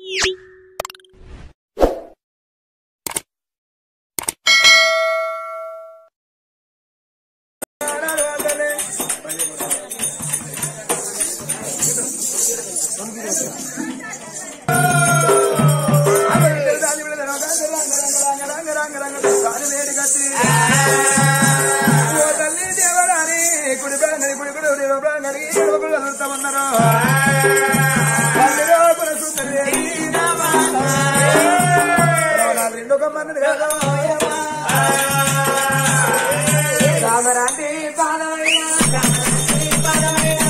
రామరాంటి పాదమైన రామరాంటి పాదమైన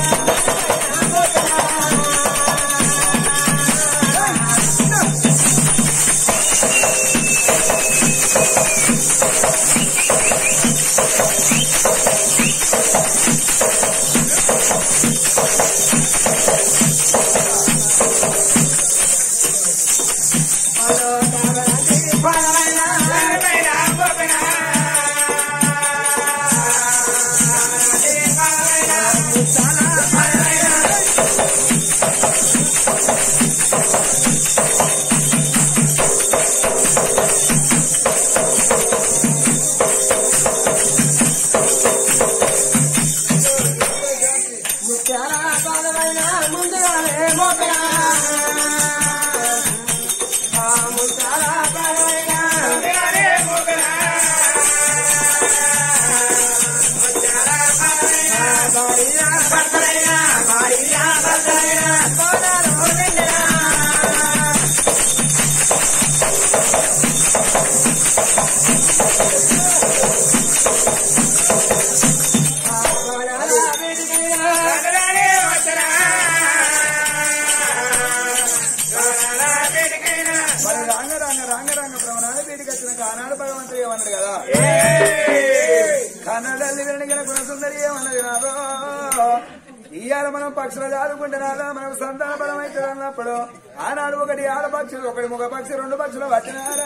మరి రాంగ రాంగ రాంగ రాంగ ప్రమాణాల వీటికి వచ్చిన ఆనాడు భగవంతుడు ఏమన్నాడు కదా కన్నడల్లి వెనగిన గుణసుందరి ఏమన్నది నాదో ఇవాళ మనం పక్షులు చదువుకుంటే నాదా మనం సంతాన బలం అయితే అన్నప్పుడు ఆనాడు ఒకటి ఆడపక్షులు ఒకటి ముఖ పక్షి రెండు పక్షులు వచ్చినారా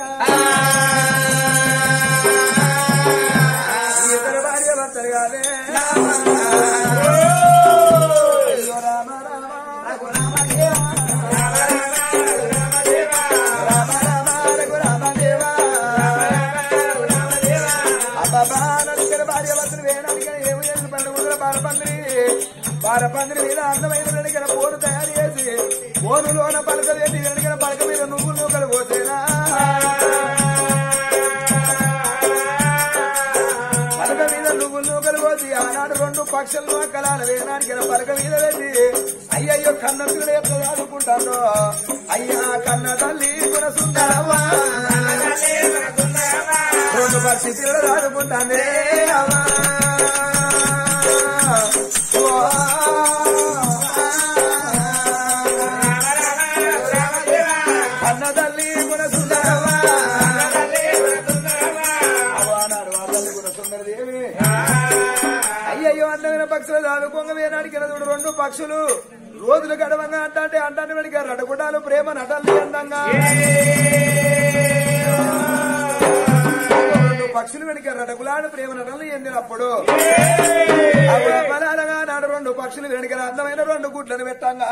ఇద్దరు భార్య భర్తలు కాదే అయ్యో రామ రామ రఘురామ దేవా. రామ రామ రఘురామ దేవా. అబ్బబ్బా, నలుగురు భార్య భర్తలు వేయడానికి ఏమి చేసిన పండు ముద్ర పారపందిరి పారపందిరి మీద అందమైన వెనకన పోరు తయారు చేసి పోరులోన పలక పెట్టి వెనకన పలక మీద నువ్వు నూకలు పోసేనా పలక మీద నువ్వు నూకలు పోసి ఆనాడు రెండు పక్షులను కలాల వేయడానికి పలక మీద పెట్టి అయ్యయ్యో కన్న పిల్లలు ఎట్లా చదువుకుంటాను అయ్యా కన్న తల్లి గుణ సుందరవ్వా రెండు పక్షి పిల్లలు చదువుకుంటానే అమ్మా ఓ కన్న తల్లి గుణ సుందరవ్వా అవ్వనాడు ఆ తల్లి గుణ సుందరదేవి అయ్యయ్యో అందమైన పక్షులు దాడుకోంగ వేనాడికి చూడు రెండు పక్షులు రోజులు గడవంగా అంటే అంటాన్ని వెడిగా రడగుడాలు ప్రేమ నటల్లి అందంగా రెండు పక్షులు వెనుక రడగులాడు ప్రేమ నటల్ని ఎందినప్పుడు అప్పుడు బలాలగా నాడు రెండు పక్షులు వెనుక అందమైన రెండు గుడ్లను పెట్టంగా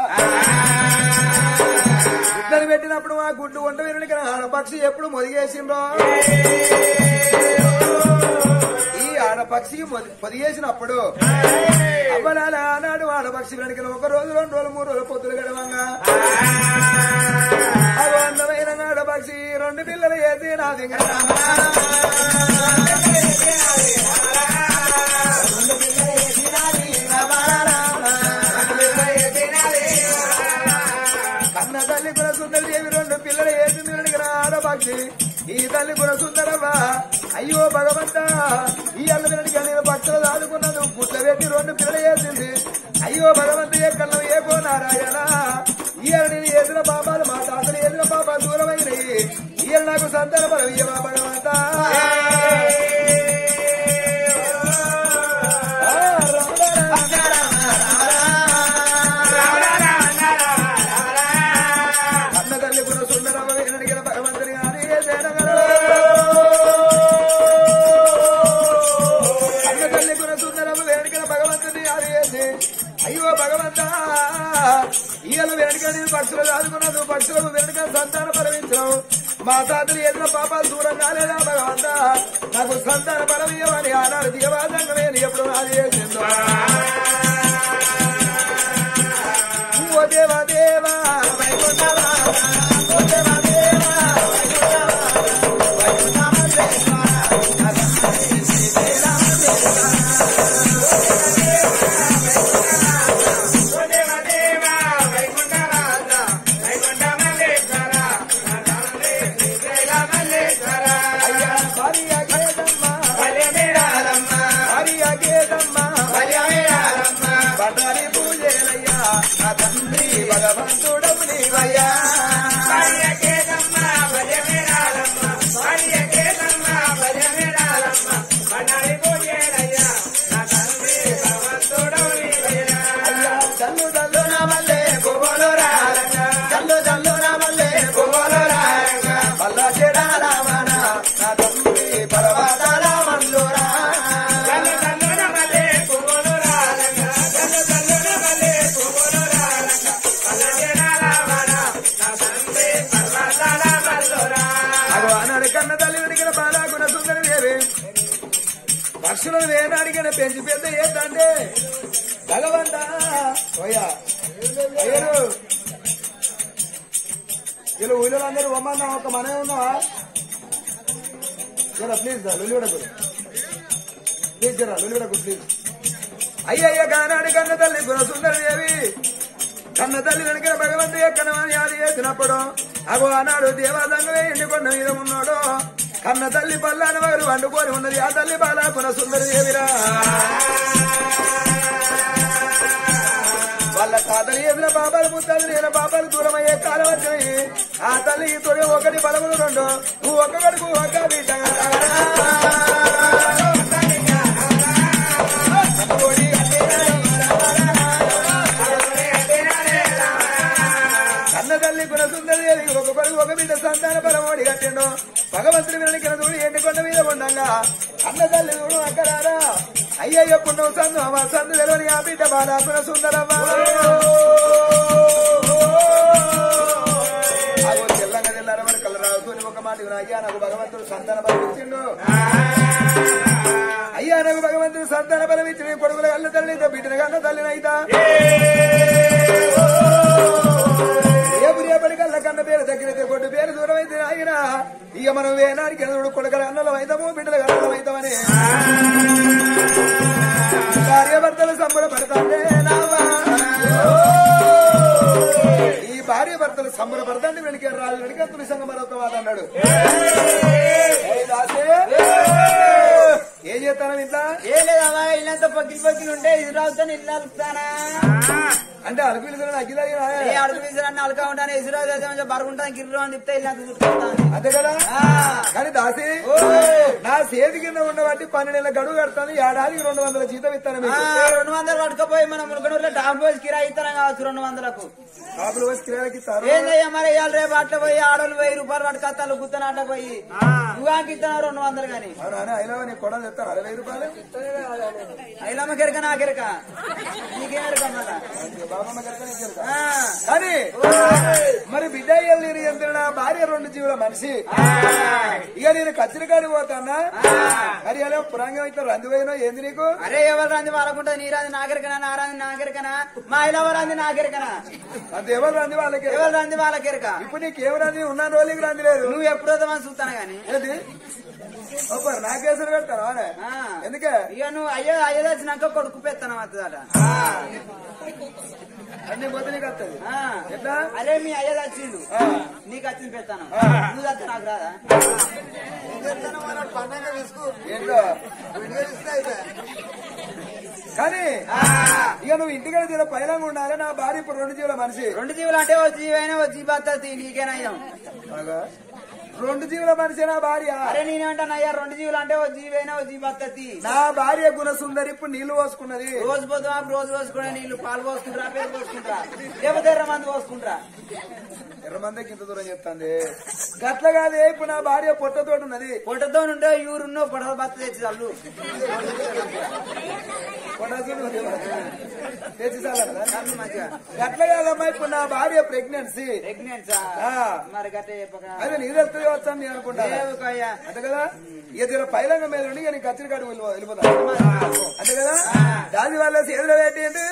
గుడ్లను పెట్టినప్పుడు ఆ గుడ్లు వంట వెనుక ఆడపక్షి ఎప్పుడు మొదిగేసిండ్రో ఈ ఆడపక్షి మొది- పొదిగేసినప్పుడు అవ్వలాల ఆనాడు ఆడపక్షి వెనుక ఒక రోజు రెండు రోజులు మూడు రోజులు పొద్దులు గడవంగా అవి అందమైన ఆడపక్షి రెండు పిల్లలు ఏది నాది కన్న తల్లి కూడా సుందరి దేవి రెండు పిల్లలు ఏసింది వెనుక ఆడపక్షి ఈ తల్లి కూడా సుందరవ్వా అయ్యో భగవంత ఈ అల్ల వెనుక నేను పక్షులు దాదుకున్నాను పుట్ల పెట్టి రెండు పిల్లలు వేసింది అయ్యో భగవంత ఏ కళ్ళం ఏ కో నారాయణ ఈ నేను ఏసిన పాపాలు మా తాతలు ఏసిన పాపాలు దూరమైనవి ఈ నాకు సంతాన బలం ఇయ్యవా భగవంత ఆ, అన్న తల్లి గుణ సుందరమ్మ వెనడిగిన భగవంతుని గారి అన్న తల్లి గుణ సుందరమ్మ వెనడిగిన భగవంతుని గారి అయ్యో భగవంత ఈయన వెనడిగిన నేను పక్షులు దాదుకున్నది పక్షులకు వెనుక సంతాన పరమించడం మా తాతలు ఎన్నో పాపాలు దూరం కాలేదా భగవంత నాకు సంతాన పరమీయమని ఆనాడు దేవాదంగమే ఎప్పుడు నాది చేసిందో ఓ దేవా దేవా వైకుంఠమా, ఓ దేవా దేవా, వైకుంఠమా, వైకుంఠమా, అయ్యా భార్య గేదమ్మ, భార్య గేదమ్మ, బండారి పూజలయ్యా నా తండ్రి భగవంతుడవు నీవయ్యా అయ్యా జల్లు జల్లు నా మల్లె పువ్వులు రారంగా జల్లు జల్లు నా మల్లె పువ్వులు రారంగా పల్ల చెడాల మన నా తండ్రి పర్వతాల మందురా అగో ఆనాడు కన్న తల్లి వెడిగిన బాలాగుణ సుందరి దేవి పక్షులను వేనాడిగిన పెంచి పెద్ద ఏంటంటే భగవంత ఓయ్యా అయ్యరు వీళ్ళు ఊళ్ళో అందరూ బొమ్మన్నా ఒక మనమే ఉన్నావా జరా ప్లీజ్ రా లొల్లివడకు ప్లీజ్ జరా లొల్లివడకు ప్లీజ్ అయ్యయ్య కానాడు కన్న తల్లి గుణ సుందరి దేవి కన్న తల్లి వెనుక భగవంతు ఎక్కడమని అది చేసినప్పుడు అగో ఆనాడు దేవాదంగమే ఎండుకొండ మీద ఉన్నాడు కన్న తల్లి పల్లాన వారు వండుకొని ఉన్నది ఆ తల్లి బాల కున సుందరి దేవిరా వాళ్ళ తాతలు ఎదుర బాబాలు ముత్తాలు నేను బాబాలు దూరం అయ్యే కాలం వచ్చినాయి ఆ తల్లి తొలి ఒకటి బలములు రెండు నువ్వు ఒక్క గడుపు ఒక్క బిడ్డ కన్న తల్లి గుణ సుందరి ఒక కొడుకు ఒక బిడ్డ సంతాన పరమోడి కట్టిండు భగవంతుడి వినలికిన చూడు ఎండి కొండ మీద ఉండంగా అన్న తల్లి చూడు అక్కడారా అయ్యయ్య పుణ్యం సందు అమ్మ సందు తెలవని ఆ బిడ్డ బాల గుణ సుందరమ్మ ఆగో తెల్లంగా తెల్లారమని కళ్ళ రాసుకొని ఒక మాట విను. అయ్యా నాకు భగవంతుడు సంతాన బలం ఇచ్చిండు అయ్యా నాకు భగవంతుడు సంతాన బలం ఇచ్చిన కొడుకుల కళ్ళ తల్లి బిడ్డన కన్న తల్లిని అయితా రేపు రేపటి కళ్ళ కన్న పేరు దగ్గరైతే కొట్టు పేరు దూరం అయితే ఆయన ఇక మనం వేనాడికి ఎదురు కొడుకల అన్నలం అవుతాము బిడ్డల అన్నలం అవుతామని భార్యాభర్తలు సంబరపడతాండే నావా. ఈ భార్య భర్తలు సంబరపడతాండి వెనక రాజు వెనక తులి సంగ మరొక వాడు అన్నాడు ఏయ్ దాసే, ఏం చేస్తాను ఇంట్లో ఏ లేదమ్మా ఇల్లంతా పక్కిలు పక్కిలు ఉంటే ఇది రావుతాను ఇల్లు అలుపుతానా అంటే అడుగు పిలుచుకుని అగ్గిలా ఏ అడుగు విసిరాన్ని అలకా ఉంటాను ఇసురావు చేస్తే కొంచెం బరుగుంటాను గిర్రు అని చెప్తే ఇల్లంతా చుట్టుకుంటాను అంతే కదా ఆ. కానీ దాసి నా చేతి కింద ఉండబట్టి పన్నెండు నెలల గడువు కడతాను ఏడాదికి రెండు వందల జీతం ఇస్తాను ఆ, మీకు రెండు వందలు పట్టుకపోయి మనం మునుగడూరులో డాబ్ పోసి కిరాయి ఇస్తాను కావచ్చు రెండు వందలకు కాపులు వచ్చి కిరాయికి ఇస్తారు ఏందయ్యా మరి ఇవాళ రేపు అట్లా పోయి ఆడోళ్ళు వెయ్యి రూపాయలు పట్టుకొస్తాను గుత్తన అట్లా పోయి నువ్వాకి ఇస్తాను రెండు వందలు కానీ అవునా అని అయినా నీ కొడలు తెస్తారు అరవై రూపాయలు అయిలమ్మ కెరక నా కెరక నీకేం ఎరక అన్నమాట బాబమ్మ కనుక నీకు తెలుసా? ఆ. కానీ మరి బిడ్డ ఎల్లి ఎంత నా భార్య రెండు జీవుల మనిషి ఇక నేను కచ్చిరికాడి పోతానా మరి అలా పురాంగం అయితే రంది పోయినా ఏంది నీకు అరే ఎవరు రాంది వాళ్ళకుంటా నీ రాంది నాగరికనా నా రాంది నాగరికనా మా ఇలా రాంది నాగరికనా అంత ఎవరు రంది వాళ్ళకి ఎవరు రాంది వాళ్ళకెరక ఇప్పుడు నీకేం రంది ఉన్న రోజులకి రంది లేదు నువ్వు ఎప్పుడు వద్దామని చూస్తాను గాని ఏంటి ఒప్పరు నాకేసరి పెడతాను అవునే ఆ. ఎందుకే ఇక నువ్వు అయ్యో అయ్యో వచ్చినాక కొడుకు పెత్తనం వస్తుందట అన్ని పోతే నీకు వస్తుంది ఆ. ఎట్లా అరే మీ అయ్య వచ్చిండు ఆ. నీకు వచ్చింది పెత్తనం ఆ. నువ్వు వస్తే నాకు రాదా ఏంటో కానీ ఇక నువ్వు ఇంటికి తీర పైలంగా ఉండాలి నా భార్య ఇప్పుడు రెండు జీవుల మనిషి రెండు జీవులు అంటే ఓ జీవైనా ఓ జీవత్త నీకేనయ్యాం బాగా రెండు జీవుల మనిషి నా భార్య అరే నేనేమంటానయ్యా రెండు జీవులు అంటే ఓ జీవైనా ఓ జీవత్తతి నా భార్య గుణసుందరి ఇప్పుడు నీళ్లు పోసుకున్నది రోజు పొద్దున రోజు పోసుకునే నీళ్లు పాలు పోసుకుంటారా పేరు పోసుకుంటారా లేకపోతే ఎర్ర మంది పోసుకుంటారా ఎర్రమందకి ఇంత దూరం చెప్తాంది గట్ల కాదే ఇప్పుడు నా భార్య పొట్టతోటి ఉన్నది పొట్టతో ఉంటే యూరున్నో పొట్ట బత్త తెచ్చి చల్లు పొట్టతోటి ఉంది. తెచ్చి చాలా కదా? చల్లు మంచిగా గట్ల కాదమ్మా ఇప్పుడు నా భార్య ప్రెగ్నెన్సీ ప్రెగ్నెన్సా ఆ. మరి గట్ట చెప్పక అదే నీరు వెళ్తుంది వచ్చాను నేను అనుకుంటా లేవుకయ్యా. అంతే కదా ఇక తీర పైలంగ మీద ఉండి ఇక నీకు కచ్చిన కాడు వెళ్ళిపోతా అంతే కదా దాని వల్ల చేతులు పెట్టింది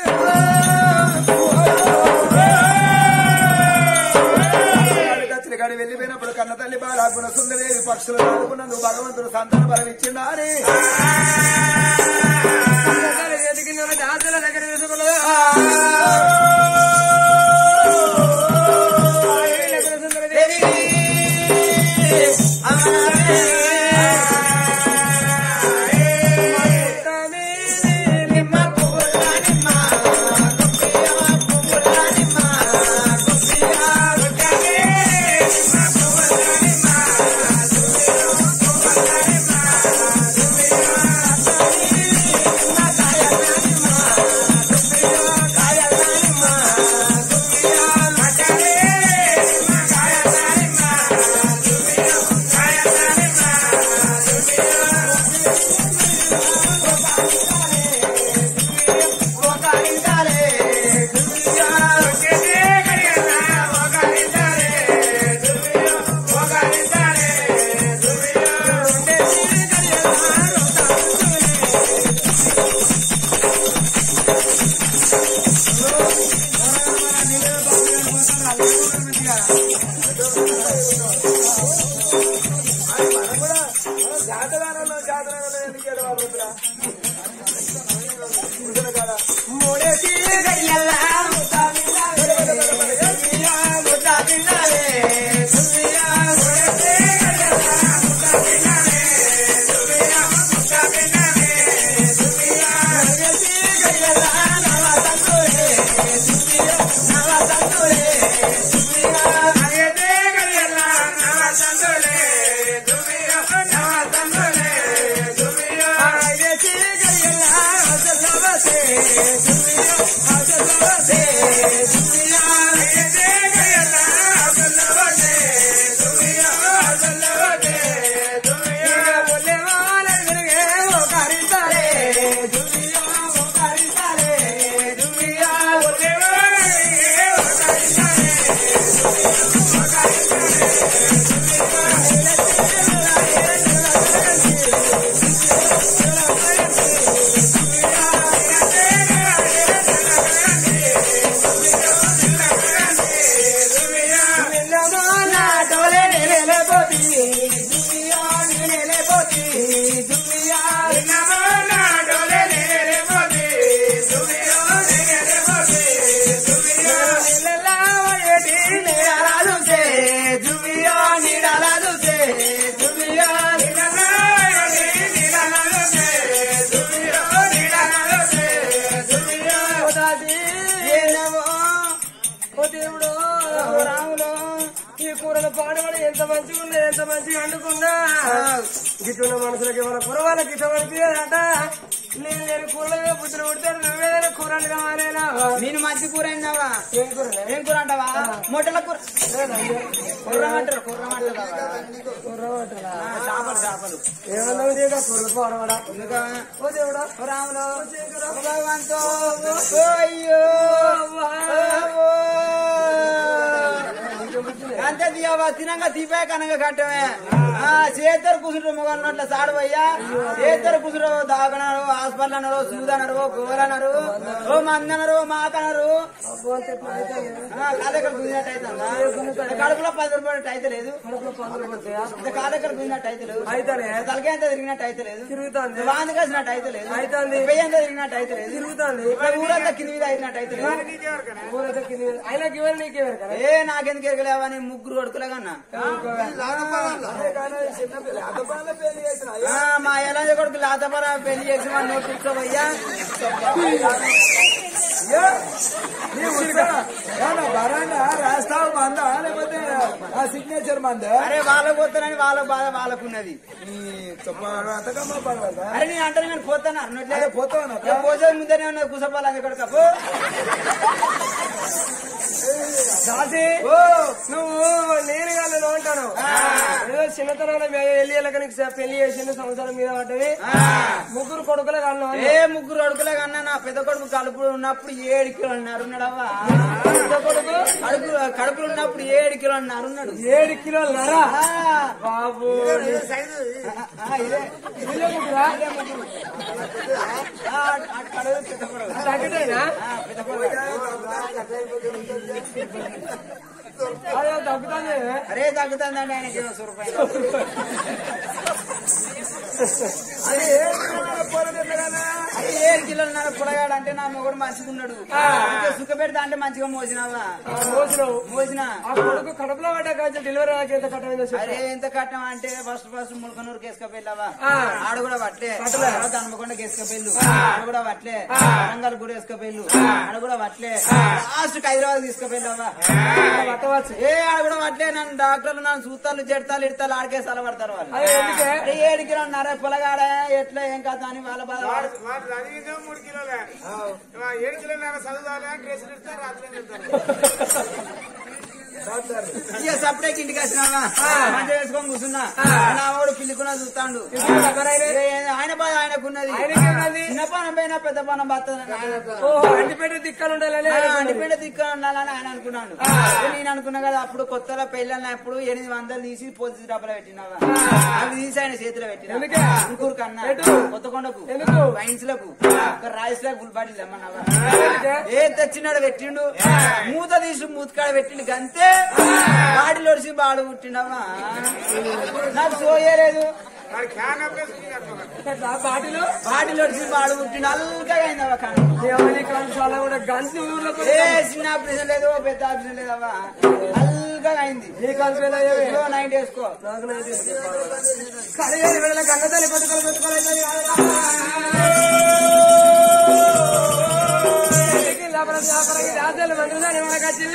కచ్చిన కాడి వెళ్ళిపోయినప్పుడు కన్న తల్లి బాలాకున్న సుందరేవి పక్షులు ఆడుకున్నందుకు భగవంతుడు సంతాన బలం ఇచ్చిండాని జాతరాలలో జాతరాలలో ఎందుకు ఏడవాలి వద్దురా? కూర్చున్న కాడ. ఓ దేవుడు ఓ రాముడు ఈ కూరలు పాడబడి ఎంత మంచిగా ఉన్నది ఎంత మంచిగా వండుకున్నా గిట్టున్న మనుషులకి ఎవరి కూర వాళ్ళకి ఇష్టం అనిపించదట నేను నేను కూరలు బుద్ధులు పుడతాను నువ్వేదైనా కూరలు కావాలేనా నేను మంచి కూర అయినావా ఏం కూర ఏం కూర అంటావా మొట్టల కూర కూర అంటారు కూర అంటారు కూర వంటలా? చేపలు చేపలు ఏమన్నా ఉంది ఇక కూరలు పాడబడా ఎందుకా ఓ దేవుడా ఓ రాములు ఓ భగవంతో ఓ అయ్యో ఓ. అంతే తీయవా తినంగా తీపే కనంగా కట్టమే ఆ చేద్దరు కుసురు మొగన్నట్ల సాడవయ్యా చేద్దరు కుసురు దాగనరు హాస్పిటల్ అన్నారు సూదనరు గోరన్నారు ఓ మందనరు మాకనరు అబ్బో అంత ఎట్లా అయితే కాదెక్కడ కుదిరినట్టు అవుతుందా కడుపులో పది రూపాయలు అయితే లేదు కడుపులో పనులు పడతాయా కాదెక్కడ కుదిరినట్టు అయితే లేదు అయితేనే తలకాయ ఎంత తిరిగినట్టు అయితే లేదు తిరుగుతాంది వాంతి కలిసినట్టు అయితే లేదు అయితాంది. పెయ్యి ఎంత తిరిగినట్టు అయితే లేదు తిరుగుతాంది ఇక్కడ ఊరంతా కింది మీద అయినట్టు అయితే లేదు ఊరైతే కింది అయినా ఇవ్వాలి నీకేవారు కదా ఏ నాకెందుకు ఎరగలేవా నీ ముగ్గురు కొడుకులే కన్నా అదే కానీ చిన్న పిల్ల అదపాల పెళ్లి చేసిన ఆ, మా ఎలా కొడుకు లాతపర పెళ్లి చేసి మన నోట్ కూర్చోవయ్యా నీ ఉసిరిగా ఏమన్నా బరాంగా రాస్తావు బందా లేకపోతే ఆ సిగ్నేచర్ మంద అరే వాళ్ళకు పోతానని వాళ్ళ బాధ వాళ్ళకున్నది అంతకమ్మా పర్వాలేదా అరే నేను అంటే నేను పోతాను అన్నట్లే అరే పోతావా ఏ పోసే ముందరే ఉన్నది కుసపాలు అది కొడుక పో దాసి ఓ నువ్వు నేను కాదు నువ్వు అంటాను ఏదో చిన్నతనంలో వెళ్ళి వెళ్ళక నీకు స- పెళ్లి చేసిండు సంవత్సరం మీద పడ్డది ముగ్గురు కొడుకులే కాదు ఏ ముగ్గురు అడుగులే కన్నా నా పెద్ద కొడుకు కడుపులు ఉన్నప్పుడు ఏడు కిలో అన్నారు ఉన్నాడవ్వా పెద్ద కొడుకు అడుగు కడుపులు ఉన్నప్పుడు ఏడు కిలో అన్నారు ఉన్నాడు ఏడు కిలోలు నరా ఆ, బాబు ఆ, ఇదే ఇదే ముగ్గురా? ఆ, ఆ కడుపు పెద్ద కొడుకు. తగ్గటేనా ఆ, పెద్ద కొడుకు. అదే తగ్గుతానే అరే తగ్గుతుందండి ఆయనకి ఇరవై రూపాయలు అది ఏ పోరాటం అరే ఏడు కిలోలున్నర పొడగాడు అంటే నా మొగుడు మంచిగా ఉన్నాడు సుఖ పెడతా అంటే మంచిగా మోసినావా మోసినావు మోసినా ఆ కొడుకు కడుపులో పడ్డ కాదు డెలివరీ అయ్యాక ఎంత కట్టమైందో చెప్పు. అరే ఎంత కట్టం అంటే ఫస్ట్ ఫస్ట్ ములకనూరు కేసుకపోయినావా ఆ. ఆడ కూడా పట్లే తర్వాత హనుమకొండ కేసుకపోయిల్లు ఆడ కూడా పట్లే వరంగల్ కూడా వేసుకపోయిల్లు ఆడ కూడా పట్లే లాస్ట్ హైదరాబాద్ తీసుకుపోయినావా పట్టవచ్చు ఏ ఆడ కూడా పట్లే నన్ను డాక్టర్లు నన్ను సూతాలు జడతాలు ఇడతాలు ఆడికే సలపడతారు వాళ్ళు అదే ఎందుకే అరే ఏడు కిలో నరే పొలగాడ ఎట్లా ఏం కాదు అని వాళ్ళ బాధ వాడు చదివిందే మూడు కిలోలే ఆ ఏడు కిలోలు చదువుతాలే డ్రెస్ ఇస్తారు రాత్రి ఇస్తారు ఇక సపరేట్ ఇంటికి వచ్చినావా మంచిగా వేసుకొని కూర్చున్నా నా వాడు పిల్లికున్నా చూస్తాడు ఏ, ఆయన బాధ ఆయనకున్నది ఆయనకేమన్నది? చిన్న పానం పైన పెద్ద పానం బతుంది ఓహో అంటిపేట దిక్కలు ఉండాలని అంటిపేట దిక్కు ఉండాలని ఆయన అనుకున్నాడు నేను అనుకున్నా కదా అప్పుడు కొత్తలో పెళ్ళినప్పుడు ఎనిమిది వందలు తీసి పోలీసు డబ్బులు పెట్టినావా అవి తీసి ఆయన చేతిలో పెట్టినా ఎందుకే? ఇంకూరు కన్నా ఎటు? కొత్తకొండకు ఎందుకు? వైన్స్ లకు రాయిస్ లకు గుల్బాటి తెమ్మన్నావా ఎందుకే? ఏ తెచ్చినాడు పెట్టిండు మూత తీసి మూతకాడ పెట్టిండు గంతే బాడీలో ఒడిసి బాడు పుట్టిండవా నాకు సోయలేదు వాడు క్యాన్ అప్పేసుకుని బాటిలో బాటిల్ బాటిలో బాడీలో ఒడిసి బాడు పుట్టిండు అల్కగా అయిందవ్వ కానీ ఎవరి కళాశాల కూడా గంటి ఊర్లో ఏ చిన్న ఆపరేషన్ లేదు పెద్ద ఆపరేషన్ లేదవ్వా అల్కగా అయింది నీ కలిపేలా ఇదిగో నైట్ వేసుకో కలిగేది వెళ్ళ గంగతల్లి కొట్టుకొని పెట్టుకోలేదు రాజాలు మంత్రులు మనకు వచ్చింది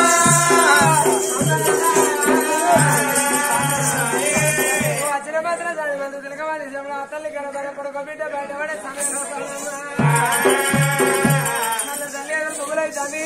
వచ్చిన మాత్రం దాని మంత్రులు తిలకవాలి తల్లి కనబడ కొడుకు బిడ్డ బయటపడే సమయం తల్లి పొగులైతుంది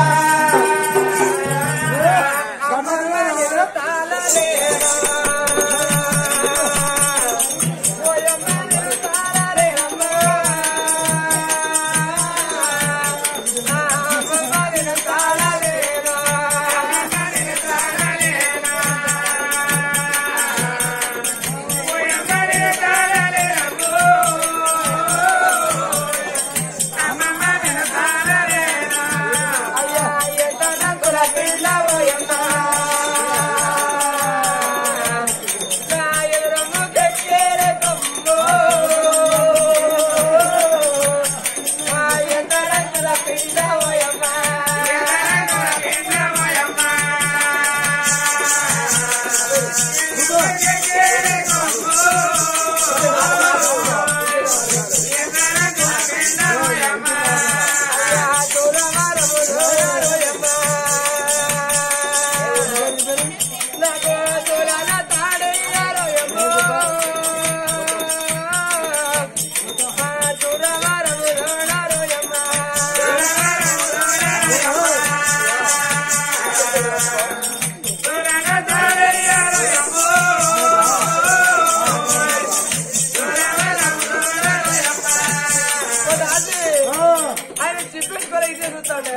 ఆయన చిత్తూరు కూడా ఇదే చూస్తాడే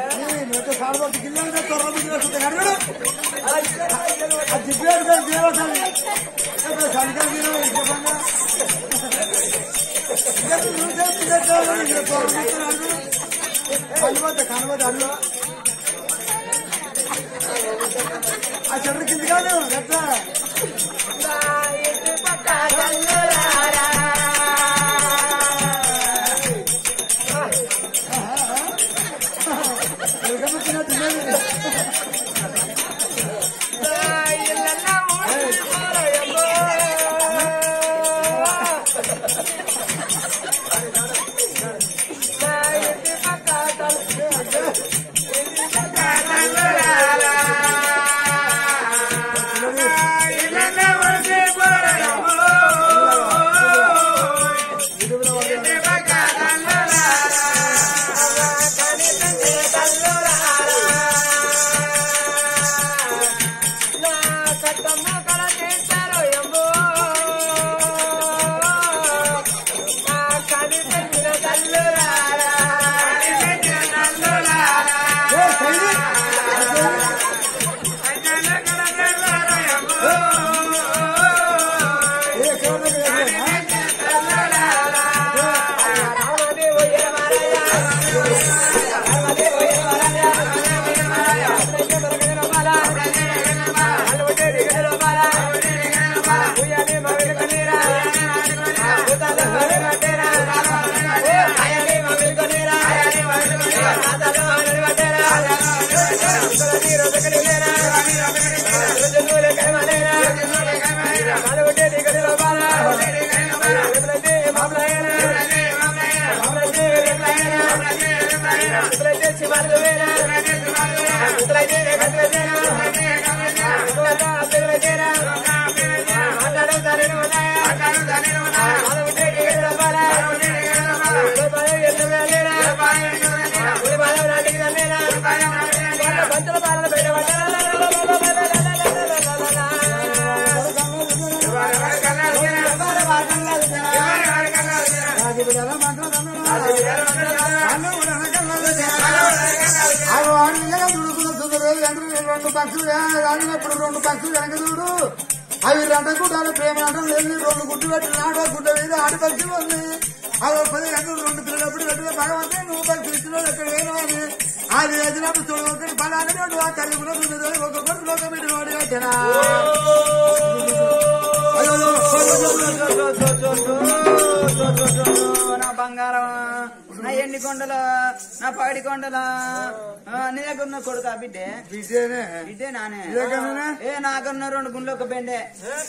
ఆ చెట్టు కింది కాదు ఎట్లా ఆ రెండు పక్షులు రాలినప్పుడు రెండు పక్షులు వెనక చూడు అవి రెండు గుడ్డాలు ప్రేమ అంటే లేదు రెండు గుడ్డు పెట్టి నాటో గుడ్డ మీద ఆడి పక్షి ఉంది అవి పది గంటలు రెండు పిల్లలప్పుడు పెట్టిన భగవంతుని నువ్వు పక్షి ఇచ్చిన ఎక్కడ వేయను అని అది వేసినప్పుడు చూడు ఒకటి పలాని రెండు ఆ తల్లి కూడా చూడదు ఒక కొడుకు ఒక బిడ్డ నోడి పెట్టినా నా బంగారం నా ఎండి కొండల నా పాడి కొండల ఆ, నీ దగ్గర ఉన్న కొడుకు బిడ్డే బిడ్డేనే బిడ్డే నానే ఇదేకన్నా? ఏ నాకన్నా రెండు గుండ్లు ఒక బెండే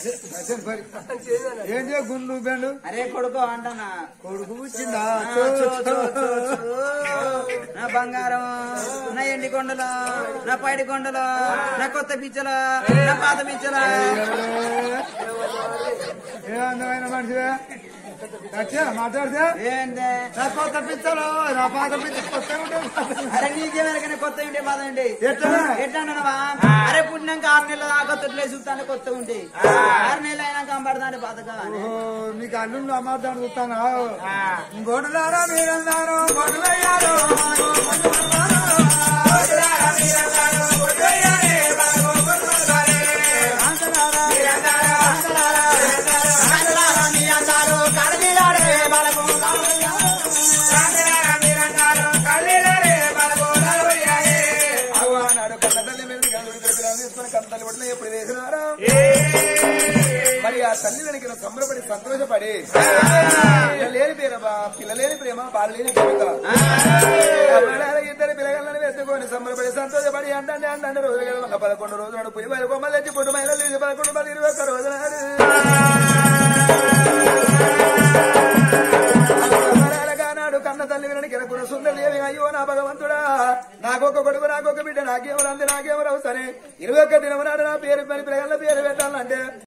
ఏం చేయ గుండు బెండు అరే కొడుకు అంటానా కొడుకు వచ్చిందా ఆ, చూ, చూ, చూ, చూ. నా బంగారం నా ఎండి కొండల నా పైడి కొండల నా కొత్త పిచ్చల నా పాత పిచ్చల ఏ అందమైన మనిషివే వచ్చా మాట్లాడితే ఏందే నా కొత్త పిచ్చలు నా పాత పిచ్చ కొత్త ఉంటుంది అరే నీకేమైనా కొత్త ఉంటే బాధ ఉంటే ఎట్లా? ఎట్లా అరే పుట్టినాక ఆరు నెలల దాకా తొట్లే చూస్తాను కొత్త ఉంటే ఆరు నెలలు అయినాక పడతాను బాధగా ఓహో, మీకు అల్లుళ్ళు అమ్మాదాన్ని చూస్తాను గొడలారా మీరన్నారు గొడలయ్యారు మరి ఆ తల్లి వెనక సంబరపడి సంతోషపడి లేని ప్రేమ పిల్లలేని ప్రేమ బాలలేని ప్రేమ ఇద్దరు పిల్లగాళ్ళని ఎత్తుకొని సంబరపడి సంతోషపడి అంటే అంటే రోజు వల్ల పదకొండు రోజులు నాడు పోయి వారి బొమ్మలు తెచ్చి పుట్టు మహిళలు తీసి పదకొండు మంది ఇరవై ఒక్క రోజు నాడు నాడు కన్న తల్లి వినని కిరకుల సుందరదేవి అయ్యో నా భగవంతుడా నాకొక కొడుకు నాకొక బిడ్డ నాకేమో అంది నాకేమో సరే ఇరవై ఒక్క దినము నాడు నా పేరు పని పిల్లగాళ్ళ పేరు పెట్టాలంటే